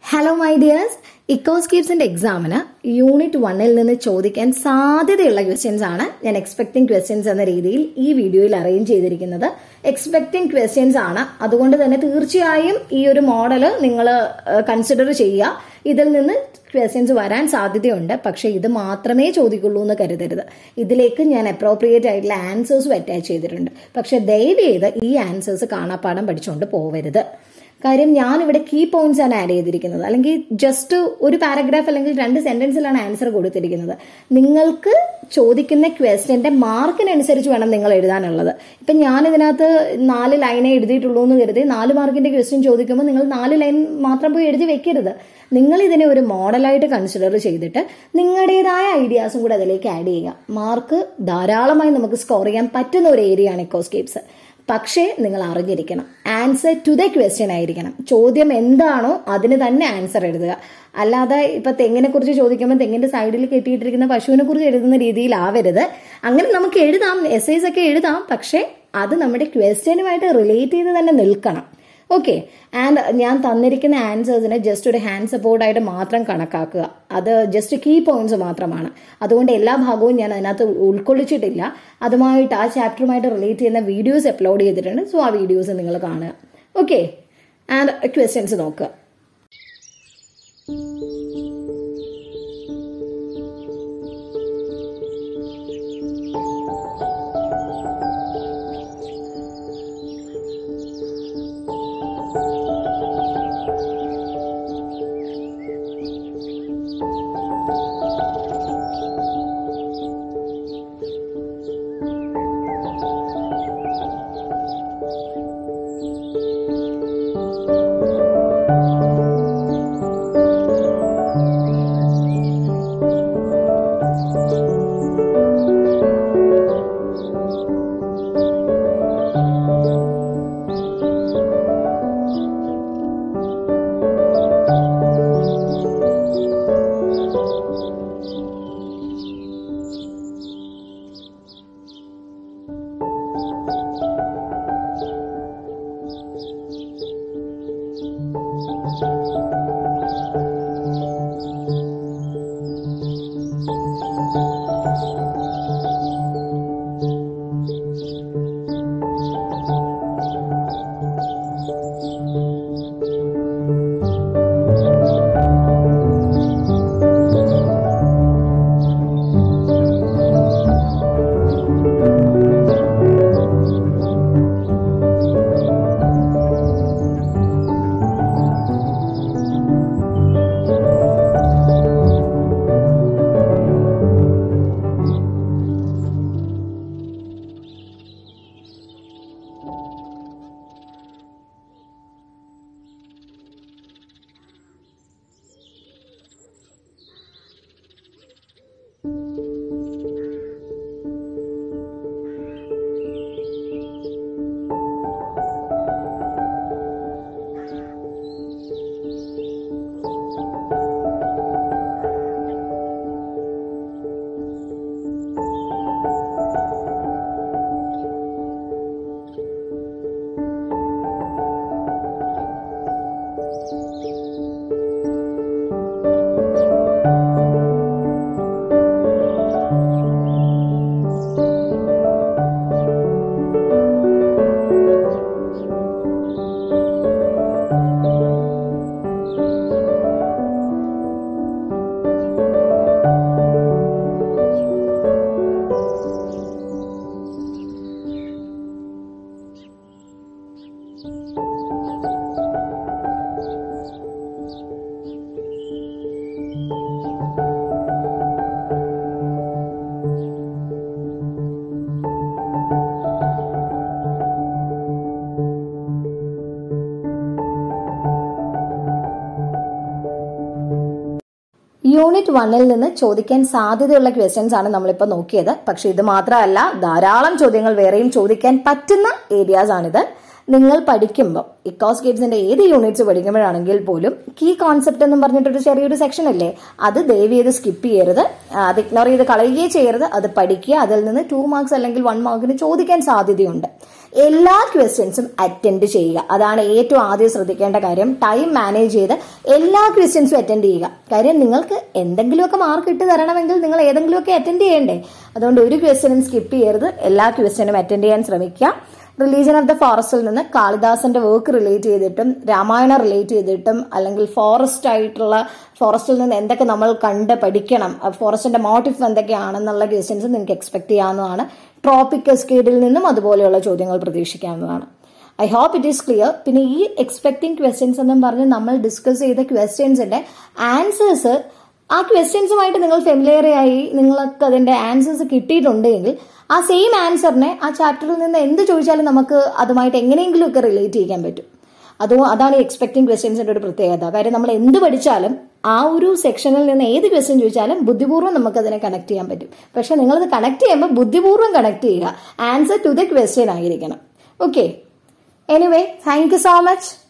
hello my dears ഇക്കോസ്കീപ്സിന്റെ എക്സാമിന് unit വണ്ണിൽ നിന്ന് ചോദിക്കാൻ സാധ്യതയുള്ള ക്വസ്റ്റ്യൻസ് ആണ് ഞാൻ എക്സ്പെക്ടിംഗ് ക്വസ്റ്റ്യൻസ് എന്ന രീതിയിൽ ഈ വീഡിയോയിൽ അറേഞ്ച് ചെയ്തിരിക്കുന്നത് എക്സ്പെക്ടിംഗ് ക്വസ്റ്റ്യൻസ് ആണ് അതുകൊണ്ട് തന്നെ തീർച്ചയായും ഈ ഒരു മോഡൽ നിങ്ങൾ കൺസിഡർ ചെയ്യുക ഇതിൽ നിന്ന് ക്വസ്റ്റ്യൻസ് വരാൻ സാധ്യതയുണ്ട് പക്ഷേ ഇത് മാത്രമേ ചോദിക്കുള്ളൂ എന്ന് കരുതരുത് ഇതിലേക്ക് ഞാൻ അപ്രോപ്രിയേറ്റ് ആയിട്ടുള്ള ആൻസേഴ്സും അറ്റാച്ച് ചെയ്തിട്ടുണ്ട് പക്ഷെ ദയവ് ചെയ്ത് ഈ ആൻസേഴ്സ് കാണാപ്പാടം പഠിച്ചുകൊണ്ട് പോവരുത് കാര്യം ഞാൻ ഇവിടെ കീ പോയിന്റ്സ് ആണ് ആഡ് ചെയ്തിരിക്കുന്നത് അല്ലെങ്കിൽ ജസ്റ്റ് ഒരു പാരഗ്രാഫ് അല്ലെങ്കിൽ രണ്ട് സെന്റൻസിലാണ് ആൻസർ കൊടുത്തിരിക്കുന്നത് നിങ്ങൾക്ക് ചോദിക്കുന്ന ക്വസ്റ്റ്യന്റെ മാർക്കിനനുസരിച്ച് വേണം നിങ്ങൾ എഴുതാനുള്ളത് ഇപ്പൊ ഞാൻ ഇതിനകത്ത് നാല് ലൈനേ എഴുതിയിട്ടുള്ളൂ എന്ന് കരുതി നാല് മാർക്കിന്റെ ക്വസ്റ്റ്യൻ ചോദിക്കുമ്പോൾ നിങ്ങൾ നാല് ലൈൻ മാത്രം പോയി എഴുതി വെക്കരുത് നിങ്ങൾ ഇതിനെ ഒരു മോഡലായിട്ട് കൺസിഡർ ചെയ്തിട്ട് നിങ്ങളുടേതായ ഐഡിയാസും കൂടെ അതിലേക്ക് ആഡ് ചെയ്യുക മാർക്ക് ധാരാളമായി നമുക്ക് സ്കോർ ചെയ്യാൻ പറ്റുന്ന ഒരു ഏരിയ ആണ് എക്കോസ്കേപ്സ് പക്ഷേ നിങ്ങൾ അറിഞ്ഞിരിക്കണം ആൻസർ ടു ദ ക്വസ്റ്റ്യൻ ആയിരിക്കണം ചോദ്യം എന്താണോ അതിന് തന്നെ ആൻസർ എഴുതുക അല്ലാതെ ഇപ്പൊ തെങ്ങിനെ കുറിച്ച് ചോദിക്കുമ്പോൾ തെങ്ങിന്റെ സൈഡിൽ കെട്ടിയിട്ടിരിക്കുന്ന പശുവിനെ കുറിച്ച് എഴുതുന്ന രീതിയിലാവരുത് അങ്ങനെ നമുക്ക് എഴുതാം എസ് ഒക്കെ എഴുതാം പക്ഷേ അത് നമ്മുടെ ക്വസ്റ്റ്യനുമായിട്ട് റിലേറ്റ് ചെയ്ത് തന്നെ നിൽക്കണം ഓക്കെ ആൻഡ് ഞാൻ തന്നിരിക്കുന്ന ആൻസേഴ്സിനെ ജസ്റ്റ് ഒരു ഹാൻഡ് സപ്പോർട്ടായിട്ട് മാത്രം കണക്കാക്കുക അത് ജസ്റ്റ് കീ പോയിന്റ്സ് മാത്രമാണ് അതുകൊണ്ട് എല്ലാ ഭാഗവും ഞാൻ അതിനകത്ത് ഉൾക്കൊള്ളിച്ചിട്ടില്ല അതുമായിട്ട് ആ ചാപ്റ്ററുമായിട്ട് റിലേറ്റ് ചെയ്യുന്ന വീഡിയോസ് അപ്ലോഡ് ചെയ്തിട്ടുണ്ട് സോ ആ വീഡിയോസ് നിങ്ങൾ കാണുക ഓക്കെ ആൻഡ് ക്വസ്റ്റ്യൻസ് നോക്കുക യൂണിറ്റ് വണ്ണിൽ നിന്ന് ചോദിക്കാൻ സാധ്യതയുള്ള ക്വസ്റ്റ്യൻസ് ആണ് നമ്മളിപ്പോൾ നോക്കിയത് പക്ഷെ ഇത് മാത്രമല്ല ധാരാളം ചോദ്യങ്ങൾ വേറെയും ചോദിക്കാൻ പറ്റുന്ന ഏരിയാസ് ആണിത് നിങ്ങൾ പഠിക്കുമ്പോൾ ഇക്കോസ് ഗേറ്റ്സിന്റെ ഏത് യൂണിറ്റ്സ് പഠിക്കുമ്പോഴാണെങ്കിൽ പോലും കീ കോൺസെപ്റ്റ് എന്നും പറഞ്ഞിട്ടൊരു ചെറിയൊരു സെക്ഷൻ അല്ലേ അത് ദയവ് ചെയ്ത് സ്കിപ്പ് ചെയ്യരുത് ആ, അത് ഇഗ്നോർ ചെയ്ത് കളയുകയേ ചെയ്യരുത് അത് പഠിക്കുക അതിൽ നിന്ന് ടു മാർക്സ് അല്ലെങ്കിൽ വൺ മാർക്കിന് ചോദിക്കാൻ സാധ്യതയുണ്ട് എല്ലാ ക്വസ്റ്റ്യൻസും അറ്റൻഡ് ചെയ്യുക അതാണ് ഏറ്റവും ആദ്യം ശ്രദ്ധിക്കേണ്ട കാര്യം ടൈം മാനേജ് ചെയ്ത് എല്ലാ ക്വസ്റ്റ്യൻസും അറ്റൻഡ് ചെയ്യുക കാര്യം നിങ്ങൾക്ക് എന്തെങ്കിലുമൊക്കെ മാർക്ക് ഇട്ട് തരണമെങ്കിൽ നിങ്ങൾ ഏതെങ്കിലുമൊക്കെ അറ്റൻഡ് ചെയ്യണ്ടേ അതുകൊണ്ട് ഒരു ക്വസ്റ്റ്യനും സ്കിപ്പ് ചെയ്യരുത് എല്ലാ ക്വസ്റ്റ്യനും അറ്റൻഡ് ചെയ്യാൻ ശ്രമിക്കുക റിലീജൻ ഓഫ് ദ ഫോറസ്റ്റിൽ നിന്ന് കാളിദാസന്റെ വർക്ക് റിലേറ്റ് ചെയ്തിട്ടും രാമായണ റിലേറ്റ് ചെയ്തിട്ടും അല്ലെങ്കിൽ ഫോറസ്റ്റ് ആയിട്ടുള്ള ഫോറസ്റ്റിൽ നിന്ന് എന്തൊക്കെ നമ്മൾ കണ്ട് പഠിക്കണം ഫോറസ്റ്റിന്റെ മോട്ടീവ് എന്തൊക്കെയാണെന്നുള്ള ക്വസ്റ്റ്യൻസ് നിങ്ങൾക്ക് എക്സ്പെക്ട് ചെയ്യാവുന്നതാണ് ട്രോപ്പിക് എസ്കേഡിൽ നിന്നും അതുപോലെയുള്ള ചോദ്യങ്ങൾ പ്രതീക്ഷിക്കാവുന്നതാണ് I hope it is clear പിന്നെ ഈ എക്സ്പെക്ടിങ് ക്വസ്റ്റ്യൻസ് എന്നും പറഞ്ഞ് നമ്മൾ ഡിസ്കസ് ചെയ്ത ക്വസ്റ്റ്യൻസിന്റെ ആൻസേഴ്സ് ആ ക്വസ്റ്റ്യൻസുമായിട്ട് നിങ്ങൾ ഫെമിലിയർ ആയി നിങ്ങൾക്ക് അതിന്റെ ആൻസേഴ്സ് കിട്ടിയിട്ടുണ്ടെങ്കിൽ ആ സെയിം ആൻസറിനെ ആ ചാപ്റ്ററിൽ നിന്ന് എന്ത് ചോദിച്ചാലും നമുക്ക് അതുമായിട്ട് എങ്ങനെയെങ്കിലും ഒക്കെ റിലേറ്റ് ചെയ്യാൻ പറ്റും അതോ അതാണ് ഈ എക്സ്പെക്ടിങ് ക്വസ്റ്റ്യൻസിന്റെ ഒരു പ്രത്യേകത കാര്യം നമ്മൾ എന്ത് പഠിച്ചാലും ആ ഒരു സെക്ഷനിൽ നിന്ന് ഏത് ക്വസ്റ്റ്യൻ ചോദിച്ചാലും ബുദ്ധിപൂർവ്വം നമുക്ക് അതിനെ കണക്ട് ചെയ്യാൻ പറ്റും പക്ഷെ നിങ്ങളത് കണക്ട് ചെയ്യുമ്പോൾ ബുദ്ധിപൂർവ്വം കണക്ട് ചെയ്യുക ആൻസർ ടു ദ ക്വസ്റ്റ്യൻ ആയിരിക്കണം okay anyway thank you so much